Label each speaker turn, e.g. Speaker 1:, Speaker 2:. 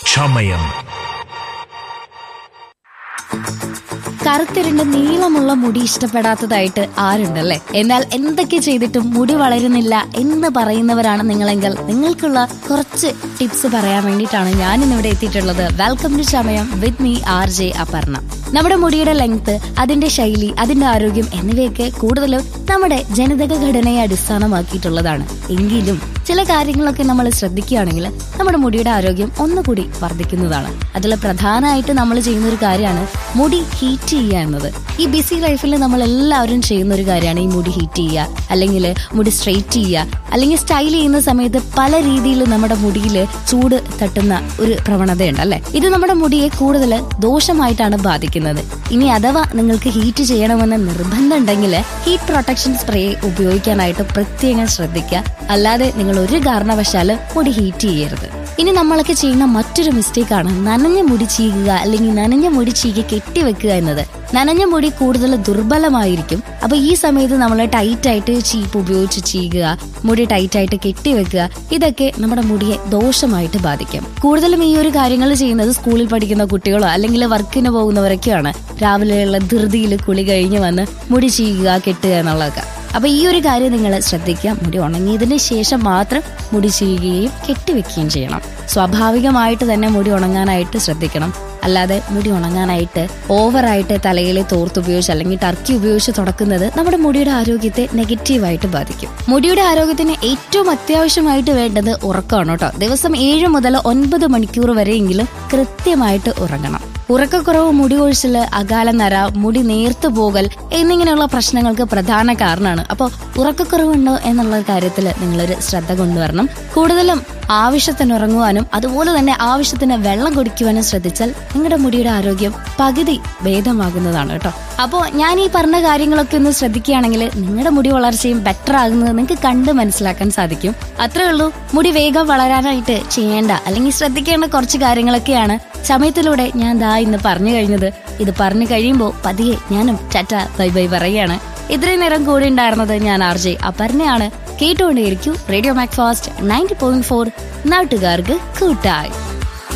Speaker 1: ചമയം
Speaker 2: കറുത്തിരുണ്ട് നീളമുള്ള മുടി ഇഷ്ടപ്പെടാത്തതായിട്ട് ആരുണ്ടല്ലേ എന്നാൽ എന്തൊക്കെ ചെയ്തിട്ടും മുടി വളരുന്നില്ല എന്ന് പറയുന്നവരാണ് നിങ്ങളെങ്കിൽ നിങ്ങൾക്കുള്ള കുറച്ച് ടിപ്സ് പറയാൻ വേണ്ടിയിട്ടാണ് ഞാൻ ഇന്നിവിടെ എത്തിയിട്ടുള്ളത് welcome to Chamayam with me R J Aparna നമ്മുടെ മുടിയുടെ ലെങ്ത് അതിന്റെ ശൈലി അതിന്റെ ആരോഗ്യം എന്നിവയൊക്കെ കൂടുതലും നമ്മുടെ ജനിതക ഘടനയെ അടിസ്ഥാനമാക്കിയിട്ടുള്ളതാണ് എങ്കിലും ചില കാര്യങ്ങളൊക്കെ നമ്മൾ ശ്രദ്ധിക്കുകയാണെങ്കിൽ നമ്മുടെ മുടിയുടെ ആരോഗ്യം ഒന്നുകൂടി വർദ്ധിക്കുന്നതാണ് അതിൽ പ്രധാനമായിട്ട് നമ്മൾ ചെയ്യുന്ന ഒരു കാര്യമാണ് മുടി ഹീറ്റ് ചെയ്യുക എന്നത് ഈ ബിസി ലൈഫിൽ നമ്മൾ എല്ലാവരും ചെയ്യുന്ന ഒരു കാര്യമാണ് ഈ മുടി ഹീറ്റ് ചെയ്യുക അല്ലെങ്കിൽ മുടി സ്ട്രെയിറ്റ് ചെയ്യുക അല്ലെങ്കിൽ സ്റ്റൈൽ ചെയ്യുന്ന സമയത്ത് പല രീതിയിൽ നമ്മുടെ മുടിയിൽ ചൂട് തട്ടുന്ന ഒരു പ്രവണതയുണ്ട് അല്ലെ ഇത് നമ്മുടെ മുടിയെ കൂടുതൽ ദോഷമായിട്ടാണ് ബാധിക്കുന്നത് ഇനി അഥവാ നിങ്ങൾക്ക് ഹീറ്റ് ചെയ്യണമെന്ന് നിർബന്ധം ഉണ്ടെങ്കിൽ ഹീറ്റ് പ്രൊട്ടക്ഷൻ സ്പ്രേ ഉപയോഗിക്കാനായിട്ട് പ്രത്യേകം ശ്രദ്ധിക്കുക അല്ലാതെ നിങ്ങൾ ഒരു കാരണവശാലും മുടി ഹീറ്റ് ചെയ്യരുത് ഇനി നമ്മളൊക്കെ ചെയ്യുന്ന മറ്റൊരു മിസ്റ്റേക്കാണ് നനഞ്ഞ മുടി ചീകുക അല്ലെങ്കിൽ നനഞ്ഞ മുടി ചീകി കെട്ടിവെക്കുക എന്നത് നനഞ്ഞ മുടി കൂടുതൽ ദുർബലമായിരിക്കും അപ്പൊ ഈ സമയത്ത് നമ്മൾ ടൈറ്റ് ആയിട്ട് ചീപ്പ് ഉപയോഗിച്ച് ചീകുക മുടി ടൈറ്റ് ആയിട്ട് കെട്ടിവെക്കുക ഇതൊക്കെ നമ്മുടെ മുടിയെ ദോഷമായിട്ട് ബാധിക്കും കൂടുതലും ഈ ഒരു കാര്യങ്ങൾ ചെയ്യുന്നത് സ്കൂളിൽ പഠിക്കുന്ന കുട്ടികളോ അല്ലെങ്കിൽ വർക്കിന് പോകുന്നവരൊക്കെയാണ് രാവിലെയുള്ള ധൃതിയിൽ കുളി കഴിഞ്ഞ് വന്ന് മുടി ചീകുക കെട്ടുക എന്നുള്ളതൊക്കെ അപ്പൊ ഈ ഒരു കാര്യം നിങ്ങൾ ശ്രദ്ധിക്കുക മുടി ഉണങ്ങിയതിന് ശേഷം മാത്രം മുടി ചെയ്യുകയും കെട്ടിവെക്കുകയും ചെയ്യണം സ്വാഭാവികമായിട്ട് തന്നെ മുടി ഉണങ്ങാനായിട്ട് ശ്രദ്ധിക്കണം അല്ലാതെ മുടി ഉണങ്ങാനായിട്ട് ഓവറായിട്ട് തലയിൽ തോർത്തുപയോഗിച്ച് അല്ലെങ്കിൽ ടർക്കി ഉപയോഗിച്ച് തുടക്കുന്നത് നമ്മുടെ മുടിയുടെ ആരോഗ്യത്തെ നെഗറ്റീവായിട്ട് ബാധിക്കും മുടിയുടെ ആരോഗ്യത്തിന് ഏറ്റവും അത്യാവശ്യമായിട്ട് വേണ്ടത് ഉറക്കമാണ് കേട്ടോ ദിവസം ഏഴ് മുതൽ ഒൻപത് മണിക്കൂർ വരെയെങ്കിലും കൃത്യമായിട്ട് ഉറങ്ങണം ഉറക്കക്കുറവ് മുടി കൊഴിച്ചില് അകാല നര മുടി നേർത്തു പോകൽ എന്നിങ്ങനെയുള്ള പ്രശ്നങ്ങൾക്ക് പ്രധാന കാരണമാണ് അപ്പോൾ ഉറക്കക്കുറവുണ്ടോ എന്നുള്ള കാര്യത്തിൽ നിങ്ങളൊരു ശ്രദ്ധ കൊണ്ടുവരണം കൂടുതലും ആവശ്യത്തിന് ഉറങ്ങുവാനും അതുപോലെ തന്നെ ആവശ്യത്തിന് വെള്ളം കുടിക്കുവാനും ശ്രദ്ധിച്ചാൽ നിങ്ങളുടെ മുടിയുടെ ആരോഗ്യം പകുതി ഭേദമാകുന്നതാണ് കേട്ടോ അപ്പോൾ ഞാൻ ഈ പറഞ്ഞ കാര്യങ്ങളൊക്കെ ഒന്ന് ശ്രദ്ധിക്കുകയാണെങ്കിൽ നിങ്ങളുടെ മുടി വളർച്ചയും ബെറ്റർ ആകുന്നത് നിങ്ങൾക്ക് കണ്ട് മനസ്സിലാക്കാൻ സാധിക്കും അത്രേ ഉള്ളൂ മുടി വേഗം വളരാനായിട്ട് ചെയ്യേണ്ട അല്ലെങ്കിൽ ശ്രദ്ധിക്കേണ്ട കുറച്ച് കാര്യങ്ങളൊക്കെയാണ് സമയത്തിലൂടെ ഞാൻ ദാ ഇന്ന് പറഞ്ഞു കഴിഞ്ഞത് ഇത് പറഞ്ഞു കഴിയുമ്പോൾ പതിയെ ഞാനും ടാറ്റ ബൈ ബൈ പറയുകയാണ് ഇത്രയും നേരം കൂടെ ഉണ്ടായിരുന്നത് ഞാൻ ആർ ജെ അപർണയാണ് കേട്ടുകൊണ്ടേയിരിക്കൂ radio Mac fast ninety point four നാട്ടുകാർക്ക് കൂട്ടായി